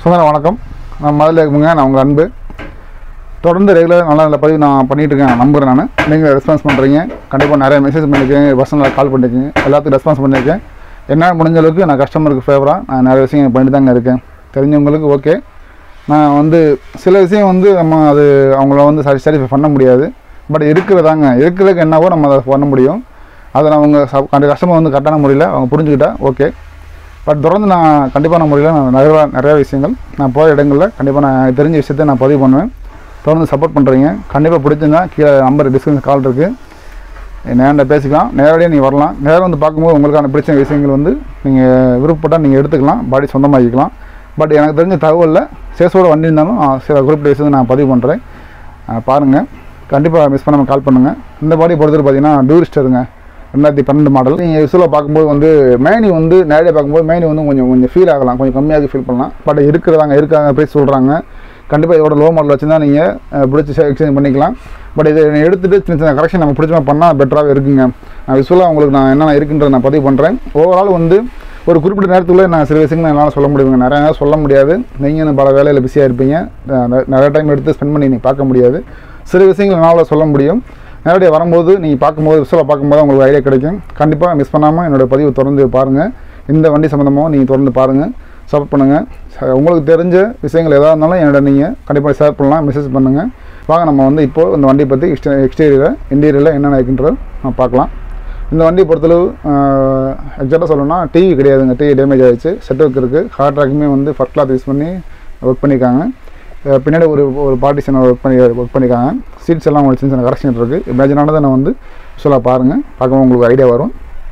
சுதந்திரம் வணக்கம் நான் முதல்ல இருக்குங்க நான் உங்கள் அன்பு தொடர்ந்து ரெகுலராக நல்ல நல்ல பதிவு நான் பண்ணிட்டு இருக்கேன் நான் நம்புறேன் நான் நீங்கள் ரெஸ்பான்ஸ் பண்ணுறீங்க கண்டிப்பாக நிறைய மெசேஜ் பண்ணியிருக்கேன் பர்சனலாக கால் பண்ணியிருக்கீங்க எல்லாத்துக்கும் ரெஸ்பான்ஸ் பண்ணியிருக்கேன் என்னால் முடிஞ்ச அளவுக்கு நான் கஸ்டமருக்கு ஃபேவராக நான் நிறைய விஷயம் பண்ணிட்டு தாங்க இருக்கேன் தெரிஞ்சவங்களுக்கு ஓகே நான் வந்து சில விஷயம் வந்து நம்ம அது அவங்கள வந்து சாட்டிஸ்ஃபை பண்ண முடியாது பட் இருக்கிறதாங்க இருக்கிறதுக்கு என்னவோ நம்ம அதை பண்ண முடியும் அதை நான் அவங்க சப் அந்த கஸ்டமர் வந்து கரெக்டான முறையில் அவங்க புரிஞ்சுக்கிட்டா ஓகே பட் தொடர்ந்து நான் கண்டிப்பான முறையில் நான் நிறைய நிறைய விஷயங்கள் நான் போகிற இடங்களில் கண்டிப்பாக நான் எனக்கு தெரிஞ்ச விஷயத்தை நான் பதிவு பண்ணுவேன் தொடர்ந்து சப்போர்ட் பண்ணுறீங்க கண்டிப்பாக பிடிச்சிருந்தா கீழே நம்பர் டிஸ்கிரிப்ஷன் கால் இருக்குது நேரில் பேசிக்கலாம் நேரடியாக நீ வரலாம் நேரம் வந்து பார்க்கும்போது உங்களுக்கான பிடிச்ச விஷயங்கள் வந்து நீங்கள் விருப்பப்பட்டால் நீங்கள் எடுத்துக்கலாம் பாடி சொந்தமாக்கிக்கலாம் பட் எனக்கு தெரிஞ்ச தகவலில் சேஸோட வண்டி இருந்தாலும் ஆ, சில குறிப்பிட்ட விஷயத்தை நான் பதிவு பண்ணுறேன் பாருங்கள் கண்டிப்பாக மிஸ் பண்ணாமல் கால் பண்ணுங்கள் இந்த பாடி பொறுத்தவரை பார்த்தீங்கன்னா டூரிஸ்டருங்க ரெண்டாயிரத்தி பன்னெண்டு மாடல் நீங்கள் யூஸ்வலாக பார்க்கும்போது வந்து மேனி வந்து நேரடியாக பார்க்கும்போது மேனி வந்து கொஞ்சம் கொஞ்சம் ஃபீல் ஆகலாம் கொஞ்சம் கம்மியாக ஃபீல் பண்ணலாம் பட் இருக்கிறதாங்க இருக்காங்க ப்ரைஸ் சொல்கிறாங்க கண்டிப்பாக இதோட லோ மாடல் வச்சுருந்தா நீங்கள் பிடிச்சி எக்ஸ்சேஞ்ச் பண்ணிக்கலாம் பட் இதை எடுத்துகிட்டு சின்ன சின்ன கரெக்ஷன் நம்ம பிடிச்ச மாதிரி பண்ணால் பெட்டராகவே இருக்குங்க நான் விசுவலாக உங்களுக்கு நான் என்னென்ன இருக்குன்றதை நான் பதிவு பண்ணுறேன் ஓவரால் வந்து ஒரு குறிப்பிட்ட நேரத்துக்குள்ளே நான் சில விஷயங்கள் என்னால் சொல்ல முடியுங்க நிறைய நேரம் சொல்ல முடியாது நீங்கள் பல வேலையில் பிஸியாக இருப்பீங்க நெ- நிறைய டைம் எடுத்து ஸ்பெண்ட் பண்ணி நீங்கள் பார்க்க முடியாது சில விஷயங்கள் என்னால் சொல்ல முடியும் நேரடியாக வரும்போது நீங்கள் பார்க்கும்போது விசுவலாக பார்க்கும்போது உங்களுக்கு ஐடியா கிடைக்கும் கண்டிப்பாக மிஸ் பண்ணாமல் என்னோட பதிவு தொடர்ந்து பாருங்கள் இந்த வண்டி சம்மந்தமாக நீங்கள் தொடர்ந்து பாருங்கள் சப்போர்ட் பண்ணுங்கள் ச- உங்களுக்கு தெரிஞ்ச விஷயங்கள் எதாக இருந்தாலும் என்னோட நீங்கள் கண்டிப்பாக ஷேர் பண்ணலாம் மெசேஜ் பண்ணுங்கள் வாங்க நம்ம வந்து இப்போது இந்த வண்டியை பற்றி எக்ஸ்டே எக்ஸ்டீரியரில் இன்டீரியரில் என்னென்ன இருக்குன்றது நம்ம பார்க்கலாம் இந்த வண்டியை பொறுத்தளவு எக்ஸாக்டாக சொல்லணும்னா டிவி கிடையாதுங்க டிவி டேமேஜ் ஆகிடுச்சு செட் ஒர்க் இருக்குது ஹார்ட் ட்ராக்குமே வந்து ஃபர்ஸ்ட் கிளாத் யூஸ் பண்ணி ஒர்க் பண்ணியிருக்காங்க அஹ் பின்னாடி ஒரு ஒரு பார்ட்டிஷன் ஒர்க் பண்ணி ஒர்க் பண்ணியிருக்காங்க சீட்ஸ் எல்லாம் ஒரு சின்ன சின்ன கரெக்ஷன் இருக்குது இமேஜினானதை நான் வந்து சொல்ல பாருங்கள் பார்க்கும்போது உங்களுக்கு ஐடியா வரும்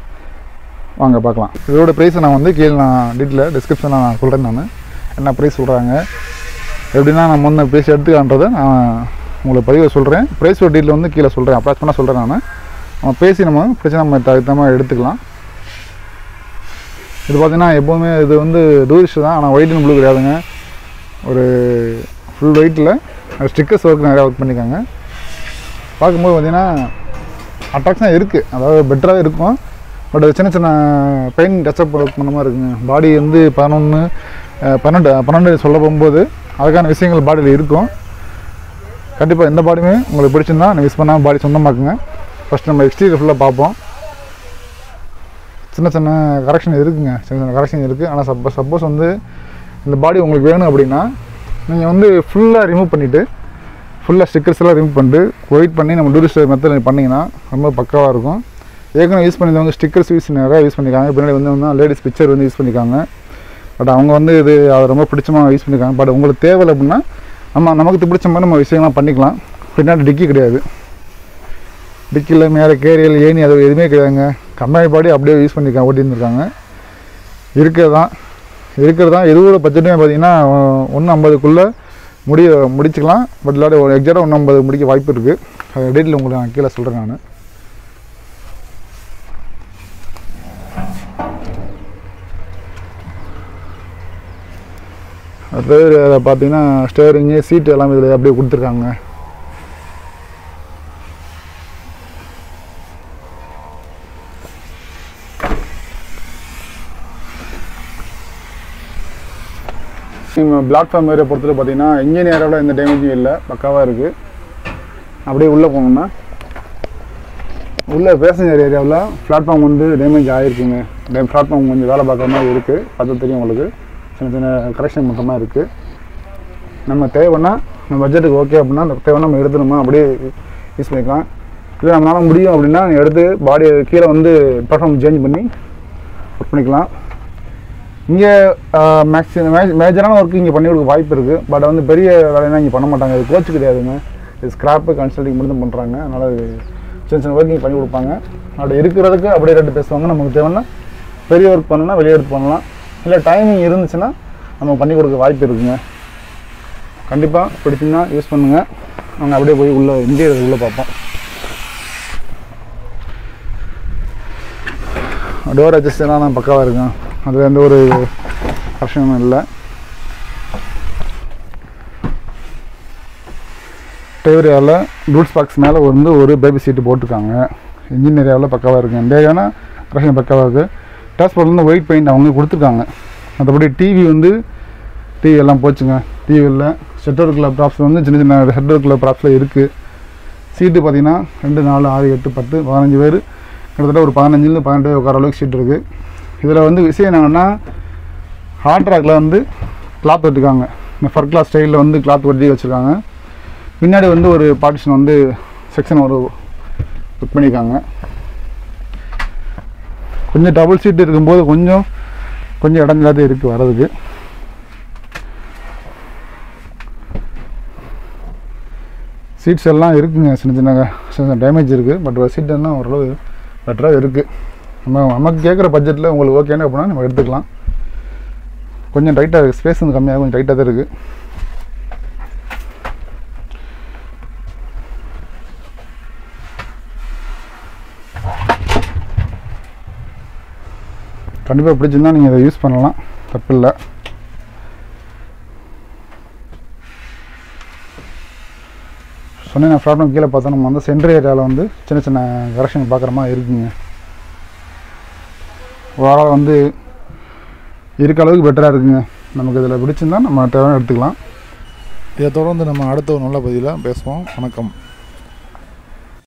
வாங்க பார்க்கலாம் இதோட ப்ரைஸை நான் வந்து கீழே நான் டீட்டெயில் டிஸ்கிரிப்ஷனில் நான் சொல்கிறேன் நான் என்ன ப்ரைஸ் சொல்கிறாங்க எப்படின்னா நம்ம வந்து ப்ரைஸ் எடுத்துக்கான்றதை நான் உங்களுக்கு பதிவை சொல்கிறேன் ப்ரைஸோட டீட்டில் வந்து கீழே சொல்கிறேன் அப்ராச் பண்ண சொல்கிறேன் நான் நம்ம பேசி நம்ம பிரச்சனை நம்ம தகுந்த மாதிரி எடுத்துக்கலாம் இது பார்த்தீங்கன்னா எப்போவுமே இது வந்து டூரிஸ்ட் தான் ஆனால் ஒயிட் அண்ட் ப்ளூ கிடையாதுங்க ஒரு ஃபுல் ஒயிட்டில் ஸ்டிக்கர்ஸ் ஒர்க் நிறையா ஒர்க் பண்ணியிருக்காங்க பார்க்கும்போது பார்த்தீங்கன்னா அட்ராக்ஷனாக இருக்குது அதாவது பெட்டராக இருக்கும் பட் சின்ன சின்ன பெயின் டச்சப் ஒர்க் பண்ண மாதிரி இருக்குங்க பாடி வந்து பதினொன்று பன்னெண்டு பன்னெண்டு சொல்ல போகும்போது அதுக்கான விஷயங்கள் பாடியில் இருக்கும் கண்டிப்பாக எந்த பாடியுமே உங்களுக்கு பிடிச்சிருந்தா மிஸ் பண்ணாமல் பாடி சொந்தமாக்குங்க ஃபஸ்ட் நம்ம எக்ஸ்டீரியர் ஃபுல்லாக பார்ப்போம் சின்ன சின்ன கரெக்ஷன் இருக்குங்க சின்ன சின்ன கரெக்ஷன் இருக்குது ஆனால் சப்போஸ் சப்போஸ் வந்து இந்த பாடி உங்களுக்கு வேணும் அப்படின்னா நீங்கள் வந்து ஃபுல்லாக ரிமூவ் பண்ணிவிட்டு ஃபுல்லாக ஸ்டிக்கர்ஸ் எல்லாம் ரிமூவ் பண்ணிட்டு ஒயிட் பண்ணி நம்ம டூரிஸ்ட் மெத்தட் பண்ணிங்கன்னா ரொம்ப பக்காவாக இருக்கும் ஏற்கனவே யூஸ் பண்ணியிருந்தவங்க ஸ்டிக்கர்ஸ் யூஸ் நிறையா யூஸ் பண்ணியிருக்காங்க பின்னாடி வந்து லேடிஸ் பிக்சர் வந்து யூஸ் பண்ணியிருக்காங்க பட் அவங்க வந்து இது அது ரொம்ப பிடிச்சமா யூஸ் பண்ணியிருக்காங்க பட் உங்களுக்கு தேவையில்லை அப்படின்னா நம்ம நமக்கு பிடிச்ச மாதிரி நம்ம விஷயங்கள்லாம் பண்ணிக்கலாம் பின்னாடி டிக்கி கிடையாது டிக்கியில் மேலே கேரியல் ஏணி அது எதுவுமே கிடையாதுங்க கம்மாய் பாடி அப்படியே யூஸ் பண்ணியிருக்காங்க ஓட்டி இருந்திருக்காங்க இருக்கிறது தான் இருக்கிறது தான் எதுவோட பட்ஜெட்டுமே பார்த்தீங்கன்னா ஒன்று ஐம்பதுக்குள்ளே முடிய முடிச்சுக்கலாம் பட் இல்லாட்டி ஒரு எக்ஸாக்டாக ஒன்று ஐம்பது முடிக்க வாய்ப்பு இருக்குது அது டேட்டில் உங்களுக்கு நான் கீழே சொல்கிறேன் நான் அடுத்தது அதை பார்த்தீங்கன்னா ஸ்டேரிங்கு சீட்டு எல்லாமே இதில் அப்படியே கொடுத்துருக்காங்க நம்ம பிளாட்ஃபார்ம் ஏரியா பொறுத்தவரை பார்த்தீங்கன்னா இன்ஜின் ஏரியாவில் எந்த டேமேஜும் இல்லை பக்காவாக இருக்குது அப்படியே உள்ளே போனோம்னா உள்ள பேசஞ்சர் ஏரியாவில் பிளாட்ஃபார்ம் வந்து டேமேஜ் ஆகிருக்குங்க டே பிளாட்ஃபார்ம் கொஞ்சம் வேலை பார்க்குற மாதிரி இருக்குது பார்த்து தெரியும் உங்களுக்கு சின்ன சின்ன கரெக்ஷன் மொத்தமாக இருக்குது நம்ம தேவைன்னா நம்ம பட்ஜெட்டுக்கு ஓகே அப்படின்னா நம்ம தேவைன்னா நம்ம எடுத்துணுமா அப்படியே யூஸ் பண்ணிக்கலாம் இல்லை நம்மளால முடியும் அப்படின்னா நீ எடுத்து பாடி கீழே வந்து பிளாட்ஃபார்ம் சேஞ்ச் பண்ணி ஒர்க் பண்ணிக்கலாம் இங்கே மேக்ஸிமம் மேஜரான ஒர்க் இங்கே பண்ணி கொடுக்க வாய்ப்பு இருக்குது பட் வந்து பெரிய வேலையெல்லாம் இங்கே பண்ண மாட்டாங்க இது கோச்சு கிடையாதுங்க இது ஸ்கிராப்பு கன்சல்டிங் மட்டும் தான் பண்ணுறாங்க அதனால் இது சின்ன சின்ன ஒர்க் இங்கே பண்ணி கொடுப்பாங்க அப்படி இருக்கிறதுக்கு அப்படியே ரெண்டு பேசுவாங்க நமக்கு தேவைன்னா பெரிய ஒர்க் பண்ணணும்னா வெளியே எடுத்து பண்ணலாம் இல்லை டைமிங் இருந்துச்சுன்னா நம்ம பண்ணி கொடுக்க வாய்ப்பு இருக்குங்க கண்டிப்பாக பிடிச்சிங்கன்னா யூஸ் பண்ணுங்கள் நாங்கள் அப்படியே போய் உள்ள இன்டீரியர் உள்ளே பார்ப்போம் டோர் அட்ஜஸ்ட்லாம் நான் பக்காவாக இருக்கும் அதில் எந்த ஒரு பிரச்சனையும் இல்லை டயர் ஏரியாவில் ரூட்ஸ் பாக்ஸ் மேலே வந்து ஒரு பேபி சீட்டு போட்டிருக்காங்க இன்ஜின் ஏரியாவில் பக்காவாக இருக்குது இந்த ஏரியானா பிரச்சனை பக்காவாக இருக்குது டேஷ்போர்ட் வந்து ஒயிட் பெயிண்ட் அவங்க கொடுத்துருக்காங்க மற்றபடி டிவி வந்து டிவி எல்லாம் போச்சுங்க டிவி இல்லை ஷெட்டர் கிளப் ப்ராப்ஸ் வந்து சின்ன சின்ன ஷெட்டர் கிளப் ப்ராப்ஸில் இருக்குது சீட்டு பார்த்தீங்கன்னா ரெண்டு நாலு ஆறு எட்டு பத்து பதினஞ்சு பேர் கிட்டத்தட்ட ஒரு பதினஞ்சுலேருந்து பன்னெண்டு பேர் உட்கார அளவுக்கு சீட் இருக்குது இதில் வந்து விஷயம் என்னங்கன்னா ஹார்ட் ட்ராக்கில் வந்து கிளாத் ஒட்டிருக்காங்க இந்த ஃபர் கிளாஸ் ஸ்டைலில் வந்து கிளாத் ஒட்டி வச்சுருக்காங்க பின்னாடி வந்து ஒரு பார்ட்டிஷன் வந்து செக்ஷன் ஒரு புக் பண்ணியிருக்காங்க கொஞ்சம் டபுள் சீட் இருக்கும்போது கொஞ்சம் கொஞ்சம் இடஞ்சில்லாத இருக்குது வர்றதுக்கு சீட்ஸ் எல்லாம் இருக்குங்க சின்ன சின்ன சின்ன சின்ன டேமேஜ் இருக்குது பட் சீட் எல்லாம் ஓரளவு பெட்டராக இருக்குது நம்ம நமக்கு கேட்குற பட்ஜெட்டில் உங்களுக்கு ஓகேன்னு அப்படின்னா நம்ம எடுத்துக்கலாம் கொஞ்சம் டைட்டாக இருக்குது ஸ்பேஸ் வந்து கம்மியாக கொஞ்சம் டைட்டாக தான் இருக்குது கண்டிப்பாக பிடிச்சிருந்தா நீங்கள் இதை யூஸ் பண்ணலாம் தப்பில்லை சொன்னேன் ப்ராப்ளம் கீழே பார்த்தா நம்ம வந்து சென்ட்ரு ஏரியாவில் வந்து சின்ன சின்ன கரெக்ஷன் பார்க்குற மாதிரி இருக்குங்க ஓவரால் வந்து இருக்க அளவுக்கு பெட்டராக இருக்குங்க நமக்கு இதில் பிடிச்சிருந்தா நம்ம தேவையான எடுத்துக்கலாம் இதை தொடர்ந்து நம்ம அடுத்த ஒரு நல்ல பதிவில் பேசுவோம் வணக்கம்